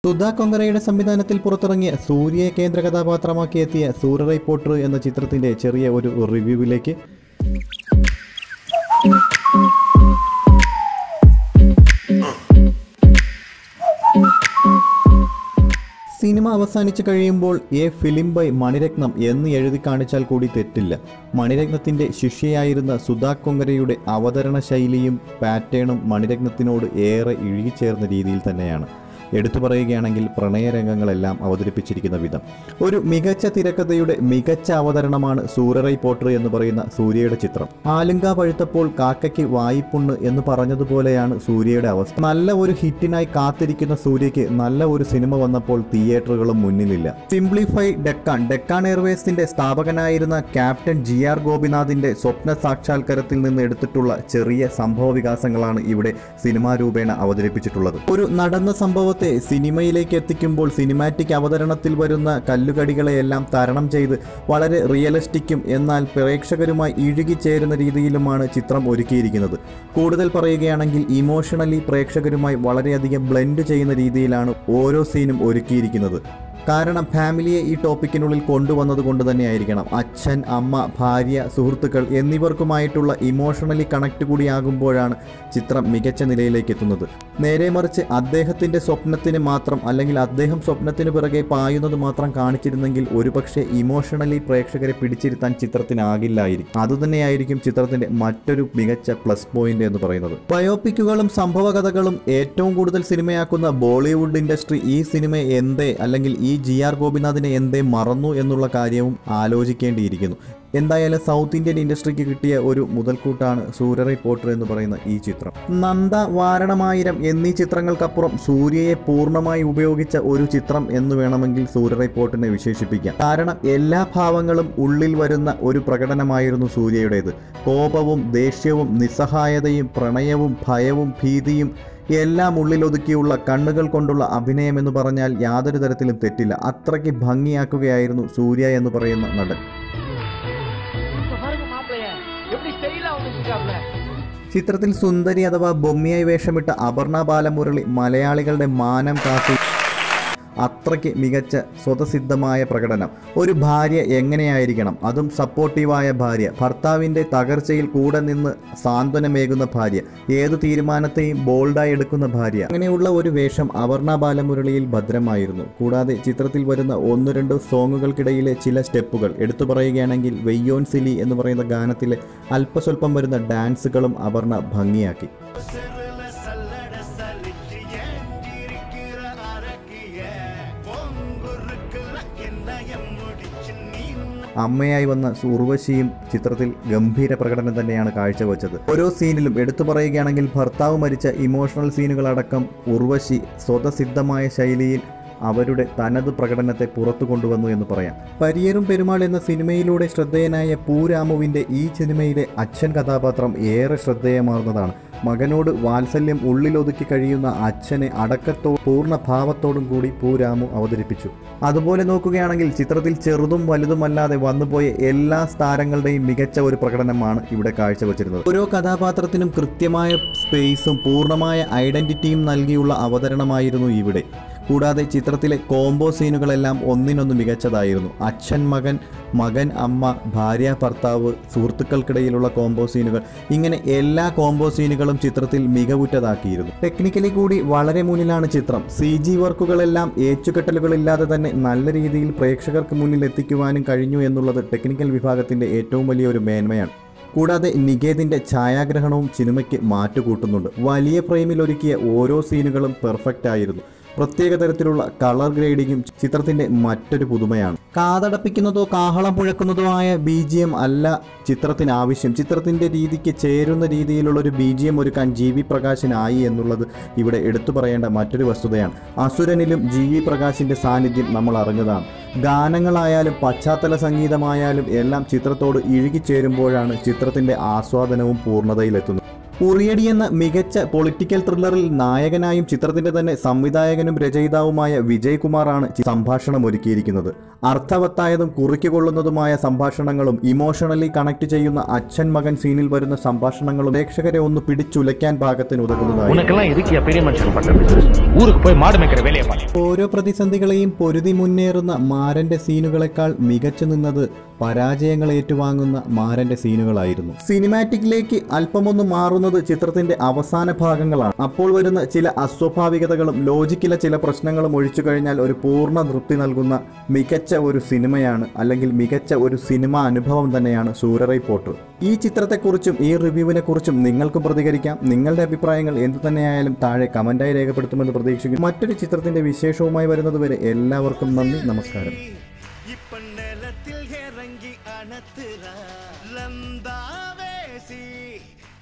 സുധാ കൊങ്കരയുടെ സംവിധാനത്തിൽ പുറത്തിറങ്ങിയ സൂര്യയെ കേന്ദ്ര കഥാപാത്രമാക്കി എത്തിയ സൂരറൈ പോട്ടർ എന്ന ചിത്രത്തിന്റെ ചെറിയ ഒരു റിവ്യൂവിലേക്ക് സിനിമ അവസാനിച്ചു കഴിയുമ്പോൾ എ ഫിലിം ബൈ മണിരത്നം എന്ന് എഴുതി കാണിച്ചാൽ കൂടി തെറ്റില്ല മണിരത്നത്തിന്റെ ശിഷ്യയായിരുന്ന സുധാ കൊങ്കരയുടെ അവതരണ ശൈലിയും പാറ്റേണും മണിരത്നത്തിനോട് ഏറെ ഇഴുകിച്ചേർന്ന രീതിയിൽ തന്നെയാണ് എടുത്തു പറയുകയാണെങ്കിൽ പ്രണയരംഗങ്ങളെല്ലാം അവതരിപ്പിച്ചിരിക്കുന്ന വിധം ഒരു മികച്ച തിരക്കഥയുടെ മികച്ച അവതരണമാണ് സൂരറൈ പോട്ടർ എന്ന് പറയുന്ന സൂര്യയുടെ ചിത്രം ആലുങ്ക പഴുത്തപ്പോൾ കാക്കയ്ക്ക് വായിപ്പുണ്ണ് എന്ന് പറഞ്ഞതുപോലെയാണ് സൂര്യയുടെ അവസ്ഥ നല്ല ഒരു ഹിറ്റിനായി കാത്തിരിക്കുന്ന സൂര്യയ്ക്ക് നല്ല ഒരു സിനിമ വന്നപ്പോൾ തിയേറ്ററുകളും മുന്നിലില്ല സിംപ്ലിഫൈ ഡെക്കാൻ ഡെക്കാൻ എയർവേസിന്റെ സ്ഥാപകനായിരുന്ന ക്യാപ്റ്റൻ ജി ആർ ഗോപിനാഥിന്റെ സ്വപ്ന സാക്ഷാത്കാരത്തിൽ നിന്ന് എടുത്തിട്ടുള്ള ചെറിയ സംഭവ വികാസങ്ങളാണ് ഇവിടെ സിനിമാ രൂപേണ അവതരിപ്പിച്ചിട്ടുള്ളത് ഒരു നടന്ന സംഭവത്തെ സിനിമയിലേക്ക് എത്തിക്കുമ്പോൾ സിനിമാറ്റിക് അവതരണത്തിൽ വരുന്ന കല്ലുകടികളെയെല്ലാം തരണം ചെയ്ത് വളരെ റിയലിസ്റ്റിക്കും എന്നാൽ പ്രേക്ഷകരുമായി ഇഴുകിച്ചേരുന്ന രീതിയിലുമാണ് ചിത്രം ഒരുക്കിയിരിക്കുന്നത് കൂടുതൽ പറയുകയാണെങ്കിൽ ഇമോഷണലി പ്രേക്ഷകരുമായി വളരെയധികം ബ്ലെൻഡ് ചെയ്യുന്ന രീതിയിലാണ് ഓരോ സീനും ഒരുക്കിയിരിക്കുന്നത് കാരണം ഫാമിലിയെ ഈ ടോപ്പിക്കിനുള്ളിൽ കൊണ്ടുവന്നത് കൊണ്ട് തന്നെയായിരിക്കണം അച്ഛൻ അമ്മ ഭാര്യ സുഹൃത്തുക്കൾ എന്നിവർക്കുമായിട്ടുള്ള ഇമോഷണലി കണക്ട് കൂടിയാകുമ്പോഴാണ് ചിത്രം മികച്ച നിലയിലേക്ക് എത്തുന്നത് നേരെ മറിച്ച് അദ്ദേഹത്തിൻ്റെ സ്വപ്നത്തിന് മാത്രം അല്ലെങ്കിൽ അദ്ദേഹം സ്വപ്നത്തിന് പിറകെ പായുന്നത് മാത്രം കാണിച്ചിരുന്നെങ്കിൽ ഒരുപക്ഷെ ഇമോഷണലി പ്രേക്ഷകരെ പിടിച്ചിരുത്താൻ ചിത്രത്തിനാകില്ലായിരിക്കും അതുതന്നെയായിരിക്കും ചിത്രത്തിന്റെ മറ്റൊരു മികച്ച പ്ലസ് പോയിന്റ് എന്ന് പറയുന്നത് ബയോപിക്കുകളും സംഭവ കഥകളും ഏറ്റവും കൂടുതൽ സിനിമയാക്കുന്ന ബോളിവുഡ് ഇൻഡസ്ട്രി ഈ സിനിമ എന്തേ അല്ലെങ്കിൽ ഈ ജി ആർ ഗോപിനാഥിനെ എന്തേ മറന്നു എന്നുള്ള കാര്യവും ആലോചിക്കേണ്ടിയിരിക്കുന്നു എന്തായാലും സൗത്ത് ഇന്ത്യൻ ഇൻഡസ്ട്രിക്ക് കിട്ടിയ ഒരു മുതൽക്കൂട്ടാണ് സൂര്യ പോട്ടർ എന്ന് പറയുന്ന ഈ ചിത്രം നന്ദ വാരണമായിരം എന്നീ ചിത്രങ്ങൾക്കപ്പുറം സൂര്യയെ പൂർണ്ണമായി ഉപയോഗിച്ച ഒരു ചിത്രം എന്ന് വേണമെങ്കിൽ സൂര്യ പോട്ടറിനെ വിശേഷിപ്പിക്കാം കാരണം എല്ലാ ഭാവങ്ങളും ഉള്ളിൽ വരുന്ന ഒരു പ്രകടനമായിരുന്നു സൂര്യയുടേത് കോപവും ദേഷ്യവും നിസ്സഹായതയും പ്രണയവും ഭയവും ഭീതിയും എല്ലാം ഉള്ളിലൊതുക്കിയുള്ള കണ്ണുകൾ കൊണ്ടുള്ള അഭിനയം എന്ന് പറഞ്ഞാൽ യാതൊരു തരത്തിലും തെറ്റില്ല അത്രയ്ക്ക് ഭംഗിയാക്കുകയായിരുന്നു സൂര്യ എന്ന് പറയുന്ന നടൻ இப்ப பாருங்க மாப்பிளைய எப்படி ஸ்டைலா வந்து இருக்காப்ல ചിത്രത്തിൽ സുന്ദരി അഥവാ ബൊമ്മിയായി വേഷമിട്ട അപർണ ബാലമുരളി മലയാളികളുടെ മാനം കാത്തു അത്രയ്ക്ക് മികച്ച സ്വതസിദ്ധമായ പ്രകടനം ഒരു ഭാര്യ എങ്ങനെയായിരിക്കണം അതും സപ്പോർട്ടീവായ ഭാര്യ ഭർത്താവിൻ്റെ തകർച്ചയിൽ കൂടെ നിന്ന് സാന്ത്വനമേകുന്ന ഭാര്യ ഏതു തീരുമാനത്തെയും ബോൾഡായി എടുക്കുന്ന ഭാര്യ അങ്ങനെയുള്ള ഒരു വേഷം അപർണ ബാലമുരളിയിൽ ഭദ്രമായിരുന്നു കൂടാതെ ചിത്രത്തിൽ വരുന്ന ഒന്ന് രണ്ട് സോങ്ങുകൾക്കിടയിലെ ചില സ്റ്റെപ്പുകൾ എടുത്തു പറയുകയാണെങ്കിൽ വെയ്യോൻ സിലി എന്ന് പറയുന്ന ഗാനത്തിലെ അല്പസ്വല്പം വരുന്ന ഡാൻസുകളും അപർണ ഭംഗിയാക്കി சிறுல சல்லட சலிச்சு ஏங்கிருக்கிற அரக்கிய பொங்குருக்குல என்னைய முடிச்சு நீ അമ്മയായി വന്ന ഉർവശിയും ചിത്രത്തിൽ ഗംഭീര പ്രകടനം തന്നെയാണ് കാഴ്ചവെച്ചത് ഓരോ സീനിലും എടുത്തു പറയുകയാണെങ്കിൽ ഭർത്താവ് മരിച്ച ഇമോഷണൽ സീനുകളടക്കം ഉർവശി സ്വതസിദ്ധമായ ശൈലിയിൽ അവരുടെ തനത് പ്രകടനത്തെ പുറത്തു കൊണ്ടുവന്നു എന്ന് പറയാം പരിയറും പെരുമാൾ എന്ന സിനിമയിലൂടെ ശ്രദ്ധേയനായ പൂരാമുവിൻ്റെ ഈ സിനിമയിലെ അച്ഛൻ കഥാപാത്രം ഏറെ ശ്രദ്ധേയമാർന്നതാണ് മകനോട് വാത്സല്യം ഉള്ളിലൊതുക്കി കഴിയുന്ന അച്ഛനെ അടക്കത്തോ പൂർണ്ണ ഭാവത്തോടും കൂടി പൂരാമു അവതരിപ്പിച്ചു അതുപോലെ നോക്കുകയാണെങ്കിൽ ചിത്രത്തിൽ ചെറുതും വലുതുമല്ലാതെ വന്നുപോയ എല്ലാ താരങ്ങളുടെയും മികച്ച ഒരു പ്രകടനമാണ് ഇവിടെ കാഴ്ചവെച്ചിരുന്നത് ഓരോ കഥാപാത്രത്തിനും കൃത്യമായ സ്പേസും പൂർണ്ണമായ ഐഡന്റിറ്റിയും നൽകിയുള്ള അവതരണമായിരുന്നു ഇവിടെ കൂടാതെ ചിത്രത്തിലെ കോംബോ സീനുകളെല്ലാം ഒന്നിനൊന്ന് മികച്ചതായിരുന്നു അച്ഛൻ മകൻ മകൻ അമ്മ ഭാര്യ ഭർത്താവ് സുഹൃത്തുക്കൾക്കിടയിലുള്ള കോംബോ സീനുകൾ ഇങ്ങനെ എല്ലാ കോംബോ സീനുകളും ചിത്രത്തിൽ മികവുറ്റതാക്കിയിരുന്നു ടെക്നിക്കലി കൂടി വളരെ മുന്നിലാണ് ചിത്രം സി ജി വർക്കുകളെല്ലാം ഏച്ചുകെട്ടലുകളില്ലാതെ തന്നെ നല്ല രീതിയിൽ പ്രേക്ഷകർക്ക് മുന്നിൽ എത്തിക്കുവാനും കഴിഞ്ഞു എന്നുള്ളത് ടെക്നിക്കൽ വിഭാഗത്തിന്റെ ഏറ്റവും വലിയൊരു മേന്മയാണ് കൂടാതെ നികേതിന്റെ ഛായാഗ്രഹണവും സിനിമയ്ക്ക് മാറ്റുകൂട്ടുന്നുണ്ട് വലിയ ഫ്രെയിമിൽ ഒരുക്കിയ ഓരോ സീനുകളും പെർഫെക്റ്റ് ആയിരുന്നു പ്രത്യേക തരത്തിലുള്ള കളർ ഗ്രേഡിങ്ങും ചിത്രത്തിന്റെ മറ്റൊരു പുതുമയാണ് കാതടപ്പിക്കുന്നതോ കാഹളം മുഴക്കുന്നതോ ആയ ബി ജി എം അല്ല ചിത്രത്തിന് ആവശ്യം ചിത്രത്തിന്റെ രീതിക്ക് ചേരുന്ന രീതിയിലുള്ള ഒരു ബി ജി എം ഒരുക്കാൻ ജി വി പ്രകാശിനായി എന്നുള്ളത് ഇവിടെ എടുത്തു പറയേണ്ട മറ്റൊരു വസ്തുതയാണ് അസുരനിലും ജി വി പ്രകാശിന്റെ സാന്നിധ്യം നമ്മൾ അറിഞ്ഞതാണ് ഗാനങ്ങളായാലും പശ്ചാത്തല സംഗീതമായാലും എല്ലാം ചിത്രത്തോട് ഇഴുകിച്ചേരുമ്പോഴാണ് ചിത്രത്തിന്റെ ആസ്വാദനവും പൂർണ്ണതയിലെത്തുന്നത് ഉറിയടി എന്ന മികച്ച പൊളിറ്റിക്കൽ ത്രില്ലറിൽ നായകനായും ചിത്രത്തിന്റെ തന്നെ സംവിധായകനും രചയിതാവുമായ വിജയ് കുമാറാണ് ചി- സംഭാഷണം ഒരുക്കിയിരിക്കുന്നത് അർത്ഥവത്തായതും കുറിക്കുകൊള്ളുന്നതുമായ സംഭാഷണങ്ങളും ഇമോഷണലി കണക്ട് ചെയ്യുന്ന അച്ഛൻ മകൻ സീനിൽ വരുന്ന സംഭാഷണങ്ങളും പ്രേക്ഷകരെ ഒന്ന് പിടിച്ചുലയ്ക്കാൻ പാകത്തിന് ഉതകുന്നതായി உனக்கெல்லாம் எதுக்கு பெரிய மனுஷன் பண்ற business? ஊருக்கு போய் மாடு மேய்க்கிற வேலையை பாரு ഓരോ പ്രതിസന്ധികളെയും പൊരുതി മുന്നേറുന്ന മാരന്റെ സീനുകളെക്കാൾ മികച്ചു നിന്നത് പരാജയങ്ങൾ ഏറ്റുവാങ്ങുന്ന മാരന്റെ സീനുകളായിരുന്നു സിനിമാറ്റിക്കിലേക്ക് അല്പമൊന്ന് മാറുന്നത് ചിത്രത്തിന്റെ അവസാന ഭാഗങ്ങളാണ് അപ്പോൾ വരുന്ന ചില അസ്വാഭാവികതകളും ലോജിക്കിലെ ചില പ്രശ്നങ്ങളും ഒഴിച്ചു കഴിഞ്ഞാൽ ഒരു പൂർണ്ണ തൃപ്തി നൽകുന്ന മികച്ച ഒരു സിനിമയാണ് അല്ലെങ്കിൽ മികച്ച ഒരു സിനിമാ അനുഭവം തന്നെയാണ് സൂരറൈ പോട്ടർ ഈ ചിത്രത്തെക്കുറിച്ചും ഈ റിവ്യൂവിനെ കുറിച്ചും നിങ്ങൾക്കും പ്രതികരിക്കാം നിങ്ങളുടെ അഭിപ്രായങ്ങൾ എന്തു തന്നെയായാലും താഴെ കമന്റായി രേഖപ്പെടുത്തുമെന്ന് പ്രതീക്ഷിക്കുന്നു മറ്റൊരു ചിത്രത്തിന്റെ വിശേഷവുമായി വരുന്നതുവരെ എല്ലാവർക്കും നന്ദി നമസ്കാരം இப்ப நிலத்தில் இறங்கி அணத்துறா லந்தாவேசி